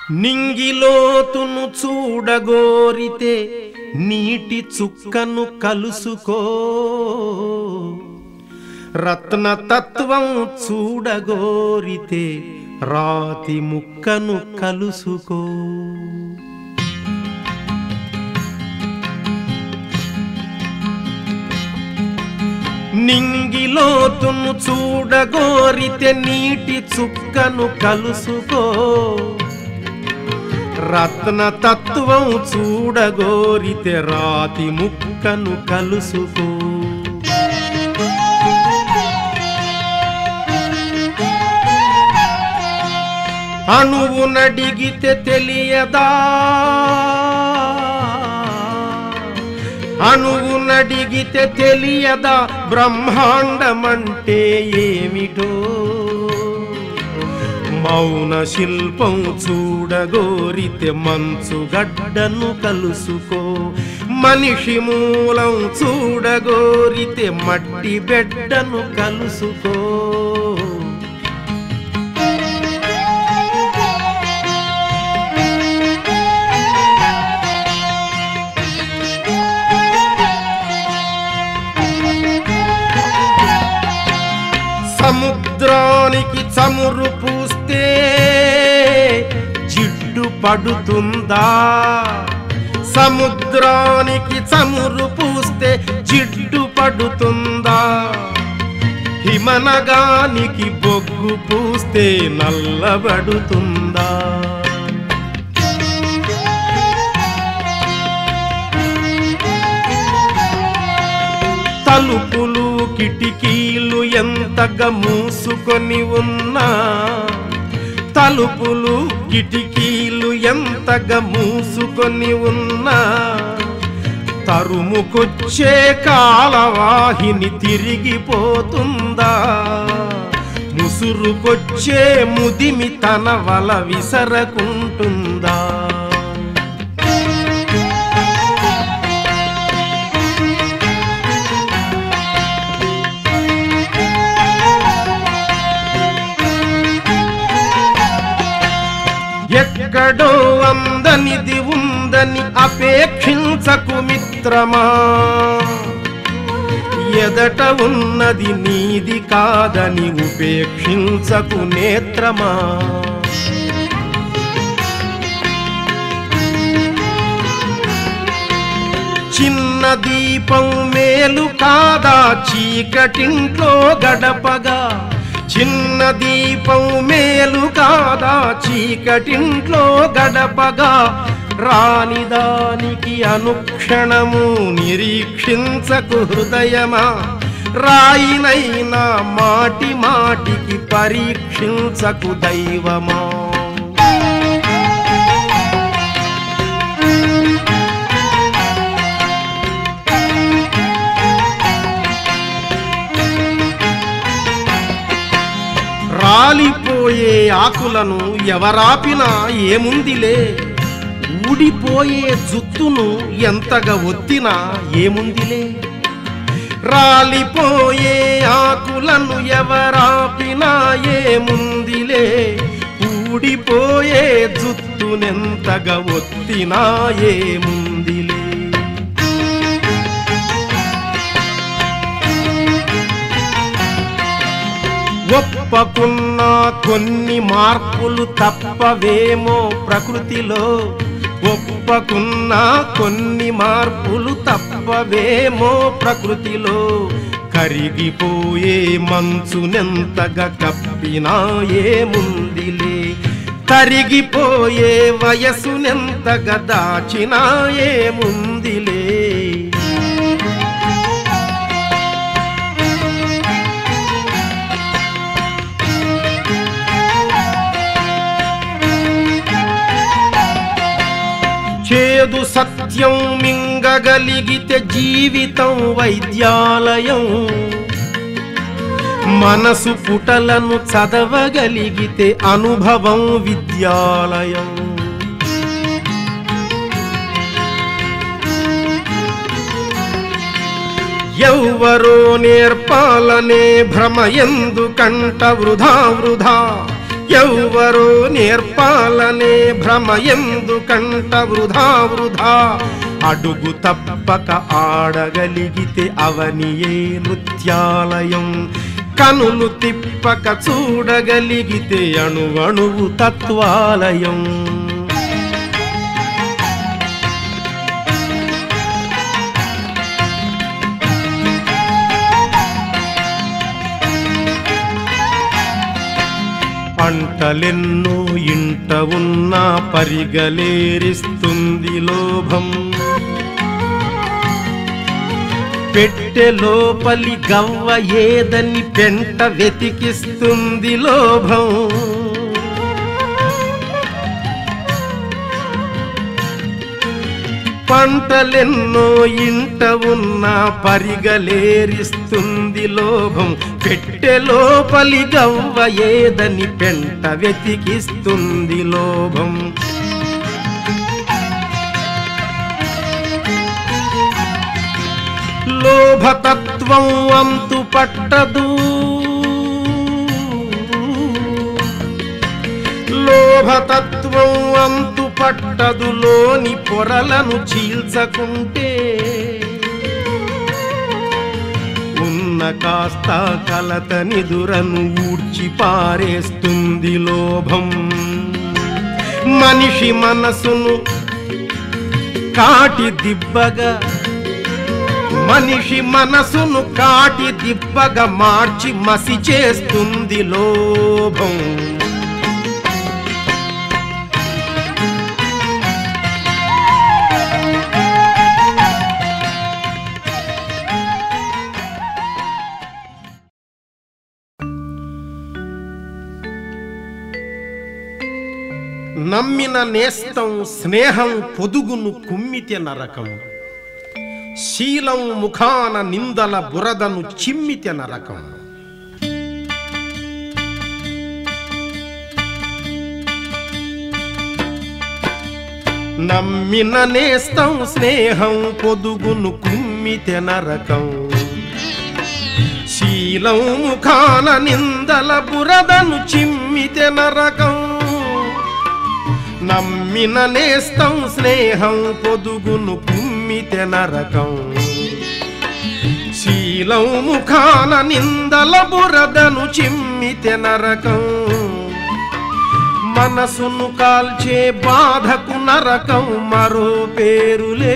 నింగిలోతును చూడగోరితే నీటి చుక్కను కలుసుకో రత్నతత్వం చూడగోరితే రాతి ముక్కను కలుసుకో నింగిలోతును చూడగోరితే నీటి చుక్కను కలుసుకో రత్నతత్వం చూడగోరితే రాతి ముక్కను కలుసుకో అణువు నడిగితే తెలియదా అణువు నడిగితే తెలియదా బ్రహ్మాండమంటే ఏమిటో మౌన శిల్పం చూడగోరితే మంచు గడ్డను కలుసుకో మనిషి మూలం చూడగోరితే మట్టి బిడ్డను కలుసుకో సముద్రానికి చమురు పూస్తే జిడ్డు పడుతుందా సముద్రానికి చమురు పూస్తే జిడ్డు పడుతుందా హిమనగానికి బొగ్గు పూస్తే నల్లబడుతుందా తలుపులు కిటికీలు ఎంతగా మూసుకొని ఉన్నా తలుపులు కిటికీలు ఎంతగా మూసుకొని ఉన్నా తరుముకొచ్చే కాలవాహిని తిరిగిపోతుందా ముసురుకొచ్చే ముదిమి తన వల విసరకుంటుందా ఎక్కడో అందనిది ఉందని అపేక్షించకు మిత్రమా ఎదట ఉన్నది నీది కాదని ఉపేక్షించకు నేత్రమా చిన్న దీపం మేలు కాదా చీకటింట్లో గడపగా చిన్న దీపం మేలు కాదా చీకటింట్లో గడపగా రానిదానికి అనుక్షణము నిరీక్షించకు హృదయమా రాయినైనా మాటి మాటికి పరీక్షించకు దైవమా రాలిపోయే ఆకులను ఎవరాపినా ఏముందిలే ఊడిపోయే జుత్తును ఎంతగా ఒత్తినా ఏముందిలే రాలిపోయే ఆకులను ఎవరాపినా ఏముందిలే ఊడిపోయే జుత్తునెంతగా ఒత్తినా ఏముందిలే ఒప్పకున్నా కొన్ని మార్పులు తప్పవేమో ప్రకృతిలో ఒప్పకున్నా కొన్ని మార్పులు తప్పవేమో ప్రకృతిలో కరిగిపోయే మంచునెంతగా కప్పినా ఏముందిలే తరిగిపోయే వయసునెంతగా దాచినా ఏముందిలే చేదు సత్యం మింగగలిగితే జీవితం వైద్యాలయం మనసు పుటలను చదవగలిగితే అనుభవం విద్యాలయం ఎవ్వరో నేర్పాలనే భ్రమ ఎందుకంట వృధా వృధా ఎవ్వరో నేర్పాలనే భ్రమ ఎందుకంట వృధా వృధా అడుగు తప్పక ఆడగలిగితే అవనియే నృత్యాలయం కనులు తిప్పక చూడగలిగితే అణువణువు తత్వాలయం పంటలెన్నో ఇంట ఉన్నా పరిగలేరిస్తుంది లోభం పెట్టె లోపలి గవ్వ ఏదని పెంట వెతికిస్తుంది లోభం పంటలెన్నో ఇంట ఉన్న పరిగలేరిస్తుంది లోభం పెట్టె లోపలి గవ్వ ఏదని పెంట వెతికిస్తుంది లోభం లోభతత్వం అంతు పట్టదు లోభతత్వం అంతు పట్టదు లోని పొరలను చీల్చకుంటే ఉన్న కాస్త కలత నిదురను ఊడ్చి పారేస్తుంది లోభం మనిషి మనసును కాటి దిబ్బగా మనిషి మనసును కాటి దిబ్బగా మార్చి మసి చేస్తుంది లోభం నమ్మిన నేస్తం స్నేహం పొదుగును కుమ్మితే నరకం శీలం ముఖాన నిందల బురదను చిమ్మితే నరకం నమ్మిన నేస్తం స్నేహం పొదుగును కుమ్మితే నరకం శీలం ముఖాన నిందల బురదను చిమ్మితే నరకం నమ్మిన నేస్తం స్నేహం పొదుగును కుమ్మితే నరకం శీలం ముఖాన నిందల బురదను చిమ్మితే నరకం మనసును కాల్చే బాధకు నరకం మరో పేరులే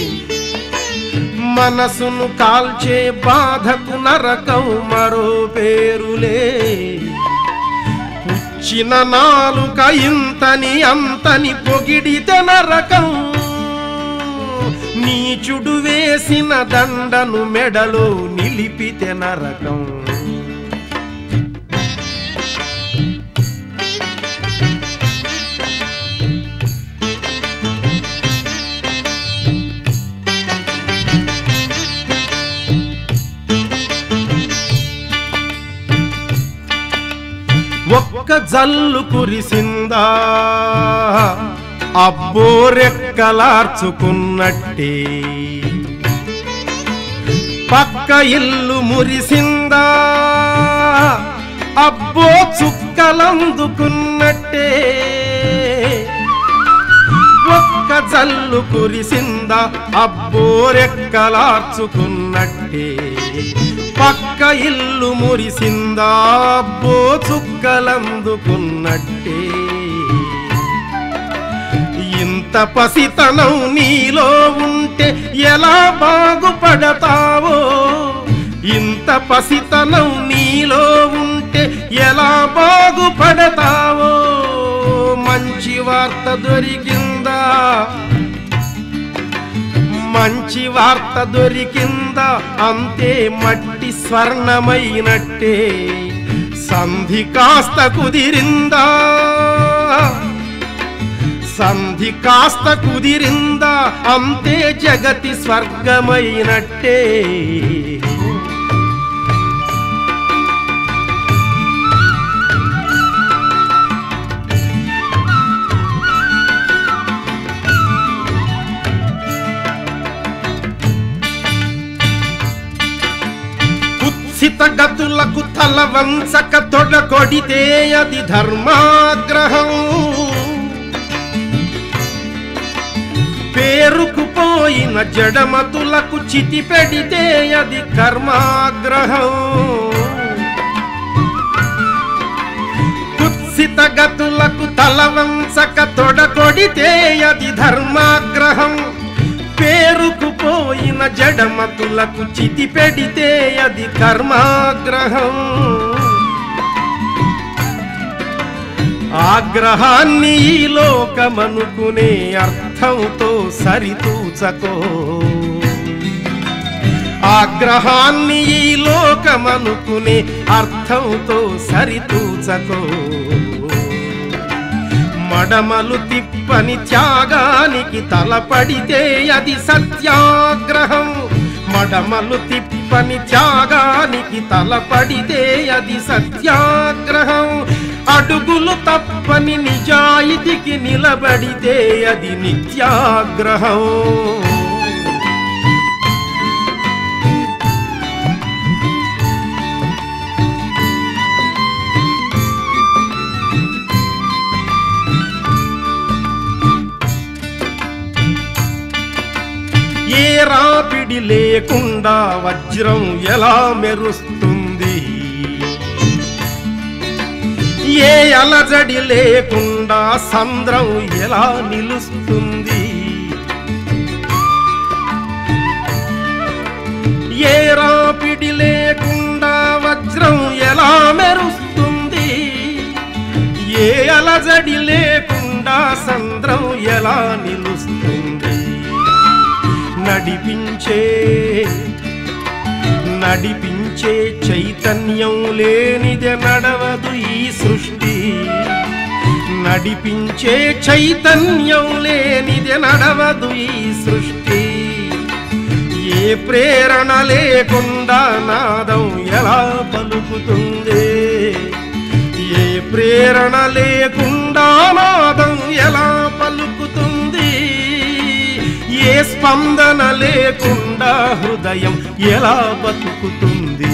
మనసును కాల్చే బాధకు నరకం మరో పేరులే పుచ్చిన నాలుక ఇంతని అంతని పొగిడితే నరకం నీచుడు వేసిన దండను మెడలో నిలిపితే నరకం ఒక్క జల్లు కురిసిందా అబ్బో రెక్కలార్చుకున్నట్టే పక్క ఇల్లు మురిసిందా అబ్బో చుక్కలందుకున్నట్టే ఒక్క జల్లు కురిసిందా అబ్బో రెక్కలార్చుకున్నట్టే పక్క ఇల్లు మురిసిందా అబ్బో చుక్కలందుకున్నట్టే ఇంత పసితనం నీలో ఉంటే ఎలా బాగుపడతావో ఇంత పసితనం నీలో ఉంటే ఎలా బాగుపడతావో మంచి వార్త దొరికిందా మంచి వార్త దొరికిందా అంతే మట్టి స్వర్ణమైనట్టే సంధి కాస్త కుదిరిందా సంధి కాస్త కుదిరిందా అంతే జగతి స్వర్గమైనట్టే కుత్సిత గతులకు తల వంచక తొడ కొడితే అది ధర్మాగ్రహం పేరుకుపోయిన జడమతులకు చితి పెడితే అది కర్మాగ్రహం కుత్సిత గతులకు తల వంచక తొడ కొడితే అది ధర్మాగ్రహం పేరుకుపోయిన జడమతులకు చితి పెడితే అది కర్మాగ్రహం ఆగ్రహాన్ని ఈ లోకమనుకునే అర్థంతో సరితూచకో ఆగ్రహాన్ని ఈ లోకమనుకునే అర్థంతో సరితూచకో మడమలు తిప్పని త్యాగానికి తలపడితే అది సత్యాగ్రహం మడమలు తిప్పని త్యాగానికి తలపడితే అది సత్యాగ్రహం అడుగులు తప్పని నిజాయితీకి నిలబడితే అది నిత్యాగ్రహం ఏ రాపిడి లేకుండా వజ్రం ఎలా మెరుస్తుంది ఏ అలజడి లేకుండా సంద్రం ఎలా నిలుస్తుంది ఏ రాపిడి లేకుండా వజ్రం ఎలా మెరుస్తుంది ఏ అలజడి లేకుండా సంద్రం ఎలా నిలుస్తుంది నడిపించే నడిపించే చైతన్యం లేనిదే నడవదు ఈ సృష్టి నడిపించే చైతన్యం లేనిదే నడవదు ఈ సృష్టి ఏ ప్రేరణ లేకుండా నాదం ఎలా పలుకుతుంది ఏ ప్రేరణ లేకుండా నాదం ఎలా పలుకుతుంది ఏ స్పందన లేకుండా హృదయం ఎలా బతుకుతుంది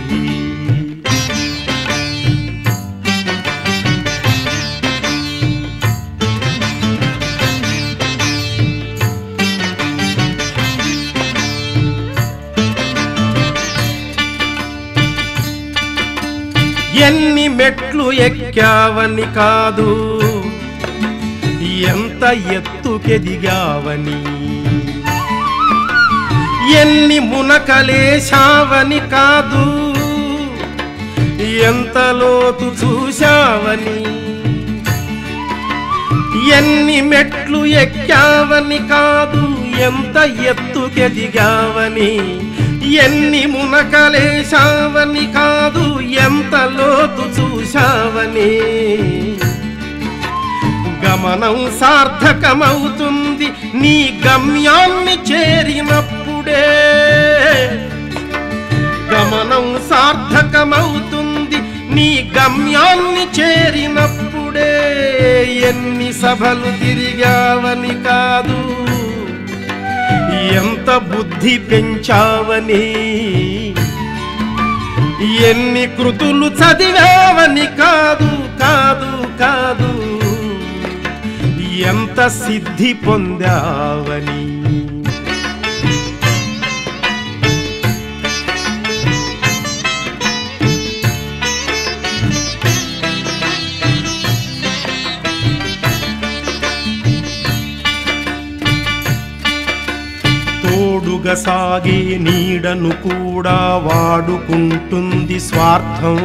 ఎన్ని మెట్లు ఎక్కావని కాదు ఎంత ఎత్తుకెదిగావని ఎన్ని మునకలేశావని కాదు ఎంత లోతు చూశావని ఎన్ని మెట్లు ఎక్కావని కాదు ఎంత ఎత్తుకెదిగావని ఎన్ని మునకలేశావని కాదు ఎంత లోతు చూశావని గమనం సార్థకమవుతుంది నీ గమ్యాన్ని చేరినప్పుడే గమనం సార్థకమవుతుంది నీ గమ్యాన్ని చేరినప్పుడే ఎన్ని సభలు తిరిగావని కాదు ఎంత బుద్ధి పెంచావని ఎన్ని కృతులు చదివావని కాదు కాదు కాదు ఎంత సిద్ధి పొందావని తోడుగా సాగే నీడను కూడా వాడుకుంటుంది స్వార్థం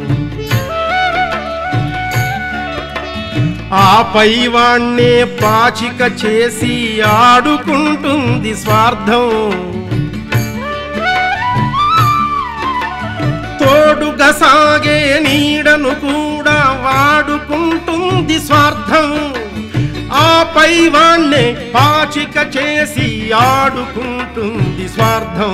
ఆపై వాణ్ణే పాచిక చేసి ఆడుకుంటుంది స్వార్థం తోడుగా సాగే నీడను కూడా వాడుకుంటుంది స్వార్థం ఆపై వాణ్ణే పాచిక చేసి ఆడుకుంటుంది స్వార్థం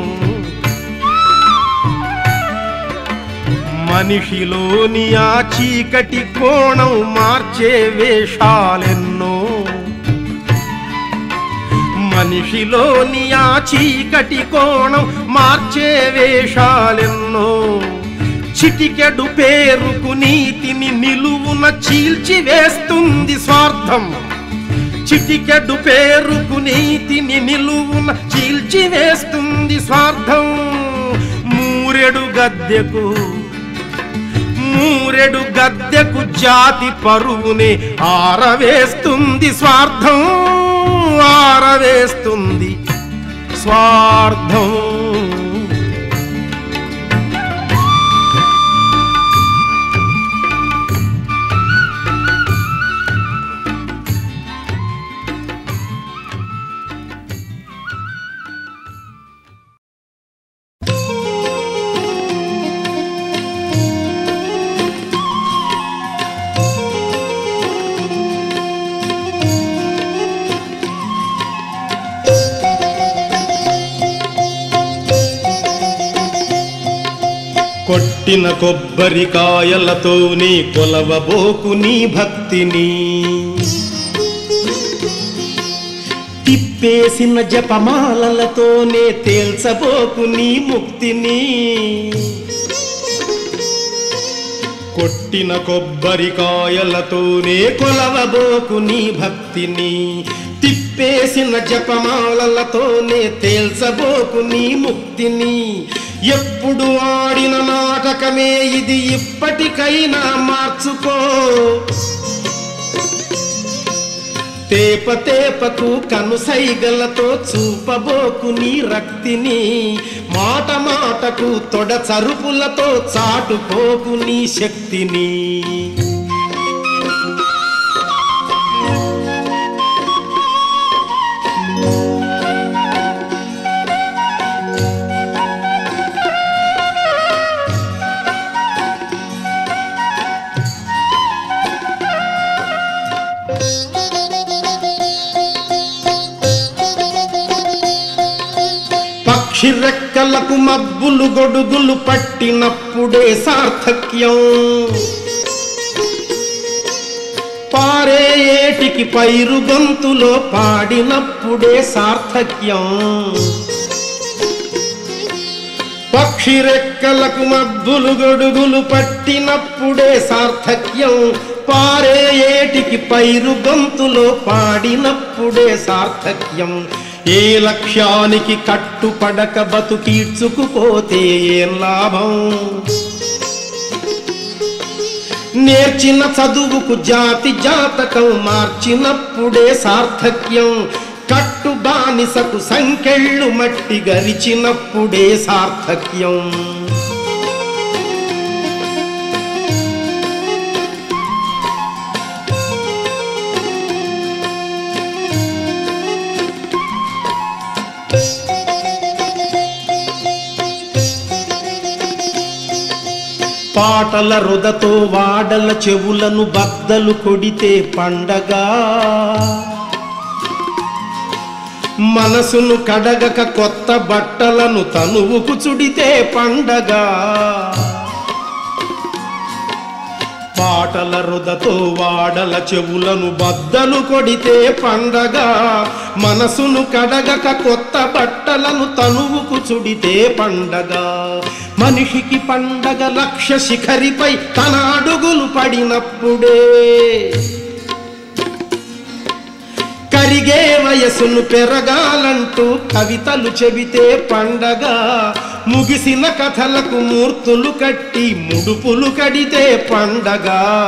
మనిషిలోని ఆ చీకటి కోణం మార్చే వేషాలెన్నో మనిషిలోని ఆ చీకటి కోణం మార్చే వేషాలెన్నో చిటికెడు పేరుకు నీతిని నిలువున చీల్చి వేస్తుంది స్వార్థం చిటికెడు పేరుకు నీతిని నిలువున చీల్చి వేస్తుంది స్వార్థం మూరెడు గద్దెకు మూరెడు గద్దెకు జాతి పరువుని ఆరవేస్తుంది స్వార్థం ఆరవేస్తుంది స్వార్థం కొట్టిన కొబ్బరికాయలతోనే కొలవబోకు నీ భక్తిని తిప్పేసిన జపమాలలతోనే తేల్చబోకు నీ ముక్తిని కొట్టిన కొబ్బరికాయలతోనే కొలవబోకు నీ భక్తిని తిప్పేసిన జపమాలలతోనే తేల్చబోకు నీ ముక్తిని ఎప్పుడు ఆడిన నాటకమే ఇది ఇప్పటికైనా మార్చుకో తేప తేపకు కనుసైగలతో చూపబోకు నీ రక్తిని మాట మాటకు తొడ చరుపులతో చాటుకోకు నీ శక్తిని పక్షి రెక్కలకు మబ్బులు గొడుగులు పట్టినప్పుడే సార్థక్యం పారే ఏటికి పైరు గొంతులో పాడినప్పుడే సార్థక్యం పక్షి రెక్కలకు మబ్బులు గొడుగులు పట్టినప్పుడే సార్థక్యం పారే ఏటికి పైరు గొంతులో పాడినప్పుడే సార్థక్యం ఏ లక్ష్యానికి కట్టుపడక బతుకీడ్చుకుపోతే ఏం లాభం నేర్చిన చదువుకు జాతి జాతకం మార్చినప్పుడే సార్థక్యం కట్టు బానిసకు సంకెళ్ళు మట్టి గరిచినప్పుడే సార్థక్యం పాటల రుదతో వాడల చెవులను బద్దలు కొడితే పండగా మనసును కడగక కొత్త బట్టలను తనువుకు చుడితే పండగా పాటల రుదతో వాడల చెవులను బద్దలు కొడితే పండగ మనసును కడగక కొత్త బట్టలను తనువుకు చుడితే పండగ మనిషికి పండగ లక్ష్య శిఖరిపై తన అడుగులు పడినప్పుడే కరిగే వయసును పెరగాలంటూ కవితలు చెబితే పండగ ముగిసిన కథలకు మూర్తులు కట్టి ముడుపులు కడితే పండగ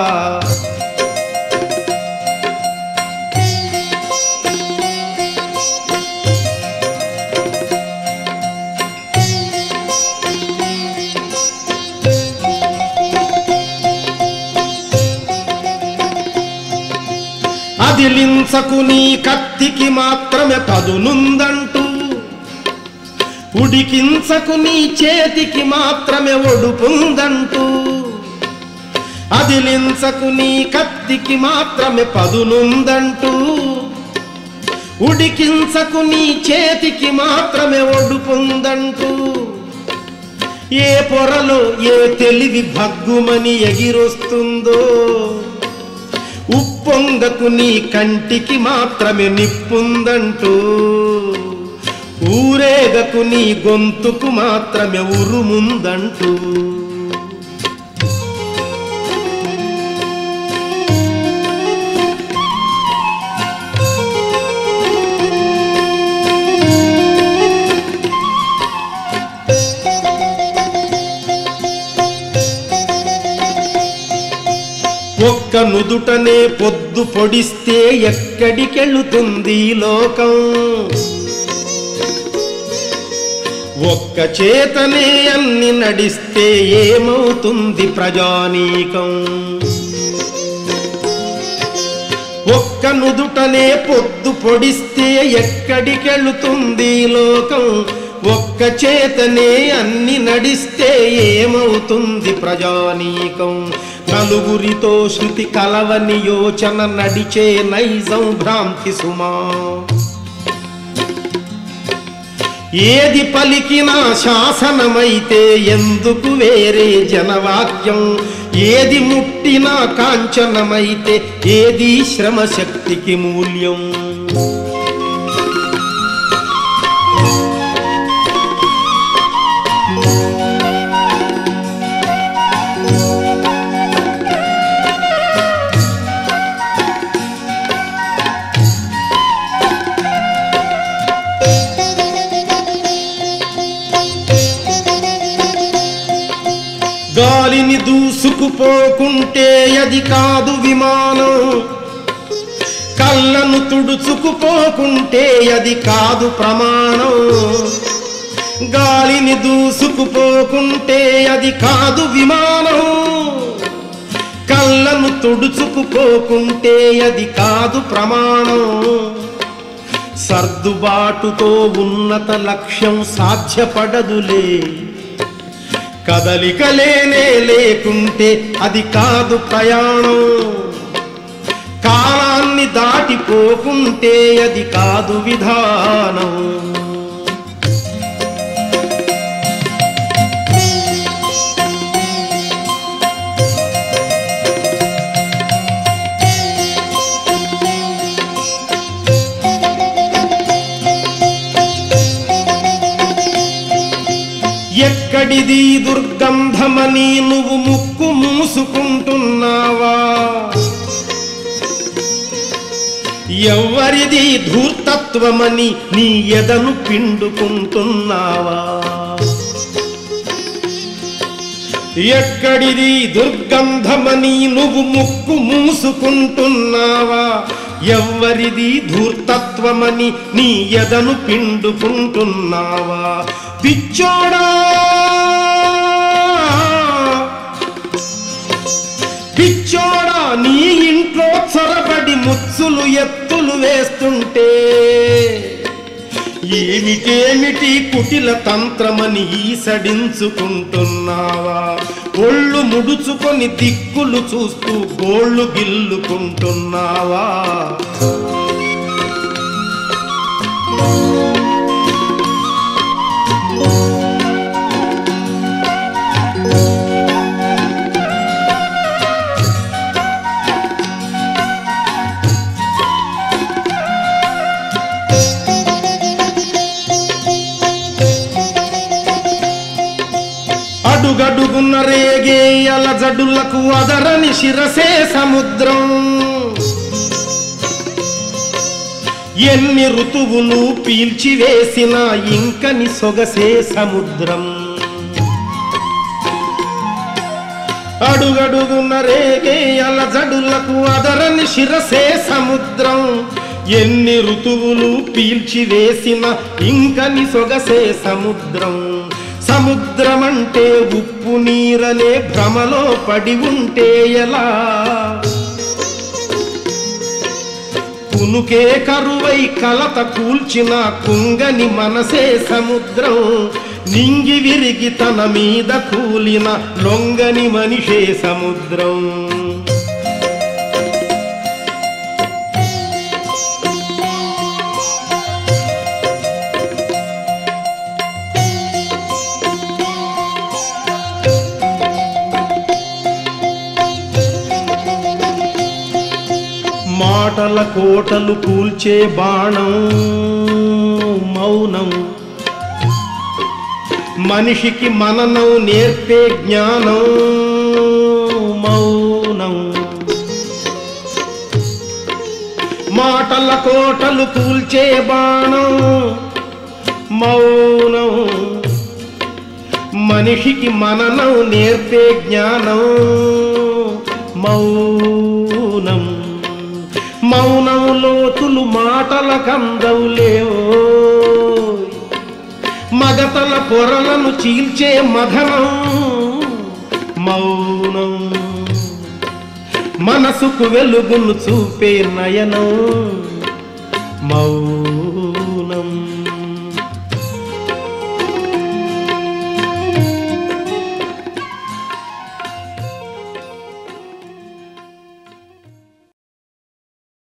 అదిలించకు నీ కత్తికి మాత్రమే పదునుందంటూ ఉడికించకు నీ చేతికి మాత్రమే ఒడుపుందంటూ అదిలించకు నీ కత్తికి మాత్రమే పదునుందంటూ ఉడికించకు నీ చేతికి మాత్రమే ఒడుపుందంటూ ఏ పొరలో ఏ తెలివి భగ్గుమని ఎగిరొస్తుందో ఉప్పొంగకు నీ కంటికి మాత్రమే నిప్పుందంటూ ఊరేగకు నీ గొంతుకు మాత్రమే ఉరుముందంటూ ఒక్క నుదుటనే పొద్దు పొడిస్తే ఎక్కడికెళుతుంది ఈ లోకం ఒక్క చేతనే అన్ని నడిస్తే ఏమవుతుంది ప్రజానీకం ఒక్క నుదుటనే పొద్దు పొడిస్తే ఎక్కడికెళుతుంది ఈ లోకం ఒక్క చేతనే అన్ని నడిస్తే ఏమవుతుంది ప్రజానీకం నలుగురితో శృతి కలవని యోచన నడిచే నైజం భ్రాంతి సుమా ఏది పలికినా శాసనమైతే ఎందుకు వేరే జనవాక్యం ఏది ముట్టినా కాంచనమైతే ఏది శ్రమశక్తికి మూల్యం గాలిని దూసుకుపోకుంటే అది కాదు విమానం కళ్ళను తుడుచుకుపోకుంటే అది కాదు ప్రమాణం గాలిని దూసుకుపోకుంటే అది కాదు విమానం కళ్ళను తుడుచుకుపోకుంటే అది కాదు ప్రమాణం సర్దుబాటుతో ఉన్నత లక్ష్యం సాధ్యపడదులే కదలికలేనే లేకుంటే అది కాదు ప్రయాణం కాలాన్ని దాటిపోకుంటే అది కాదు విధానం ఎక్కడిది దుర్గంధమని నువ్వు ముక్కు మూసుకుంటున్నావా ఎవరిది ధూర్తత్వమని నీ ఎదను పిండుకుంటున్నావా ఎక్కడిది దుర్గంధమని నువ్వు ముక్కు మూసుకుంటున్నావా ఎవ్వరిది ధూర్తత్వమని నీ ఎదను పిండుకుంటున్నావా పిచ్చోడా పిచ్చోడా నీ ఇంట్లో చొరబడి ముచ్చులు ఎత్తులు వేస్తుంటే ఏమిటేమిటి కుటిల తంత్రమని ఈసడించుకుంటున్నావా ఒళ్ళు ముడుచుకొని దిక్కులు చూస్తూ గోళ్ళు గిల్లుకుంటున్నావా అడుగడుగున్న రేగే అలజడులకు అదరని శిరసే సముద్రం ఎన్ని ఋతువులు పీల్చివేసిన ఇంకని సొగసే సముద్రం అడుగడుగున్న రేగే అలజడులకు అదరని శిరసే సముద్రం ఎన్ని ఋతువులు పీల్చివేసిన ఇంకని సొగసే సముద్రం సముద్రమంటే ఉప్పు నీరనే భ్రమలో పడి ఉంటే ఎలా కునుకే కరువై కలత కూల్చిన కుంగని మనసే సముద్రం నింగి విరిగి తన మీద కూలిన లొంగని మనిషే సముద్రం మాటల కోటలు కూల్చే బాణం మౌనం మనిషికి మననం నేర్పే జ్ఞానం మౌనం మాటల కోటలు కూల్చే బాణం మౌనం మనిషికి మననం నేర్పే జ్ఞానం మౌనం మౌనం లోతులు మాటల కందవులేవో మగతల పొరలను చీల్చే మధనం మౌనం మనసుకు వెలుగును చూపే నయనం మౌనం